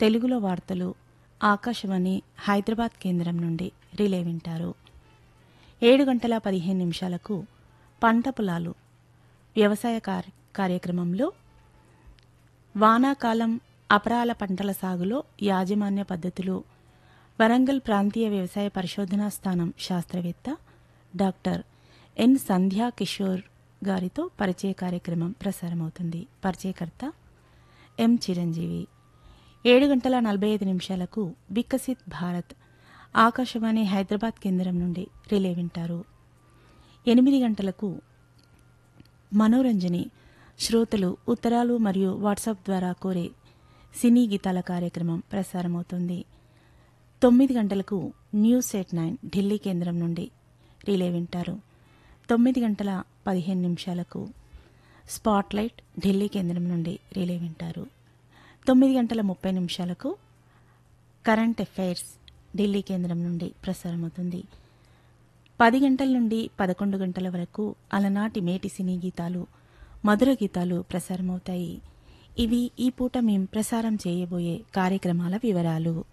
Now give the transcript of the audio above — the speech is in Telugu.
తెలుగులో వార్తలు ఆకాశవాణి హైదరాబాద్ కేంద్రం నుండి రిలే వింటారు ఏడు గంటల పదిహేను నిమిషాలకు పంట పొలాలు వ్యవసాయ కార్య- కార్యక్రమంలో వానాకాలం అపరాల పంటల సాగులో యాజమాన్య పద్ధతులు వరంగల్ ప్రాంతీయ వ్యవసాయ పరిశోధనా స్థానం శాస్త్రవేత్త డాక్టర్ ఎన్ సంధ్యా కిషోర్ గారితో పరిచయ కార్యక్రమం ప్రసారమవుతుంది పరిచయకర్త ఎం చిరంజీవి ఏడు గంటల నలభై ఐదు నిమిషాలకు వికసిత్ భారత్ ఆకాశవాణి హైదరాబాద్ కేంద్రం నుండి రిలే వింటారు ఎనిమిది గంటలకు మనోరంజని శ్రోతలు ఉత్తరాలు మరియు వాట్సాప్ ద్వారా కోరే సినీ గీతాల కార్యక్రమం ప్రసారమవుతుంది తొమ్మిది గంటలకు న్యూస్ ఎట్ నైన్ ఢిల్లీ కేంద్రం నుండి రిలే వింటారు తొమ్మిది గంటల పదిహేను నిమిషాలకు స్పాట్లైట్ ఢిల్లీ కేంద్రం నుండి రిలే వింటారు తొమ్మిది గంటల ముప్పై నిమిషాలకు కరెంట్ అఫైర్స్ ఢిల్లీ కేంద్రం నుండి ప్రసారమవుతుంది పది గంటల నుండి పదకొండు గంటల వరకు అలనాటి మేటి సినీ గీతాలు మధుర గీతాలు ప్రసారమవుతాయి ఇవి ఈ పూట మేం ప్రసారం చేయబోయే కార్యక్రమాల వివరాలు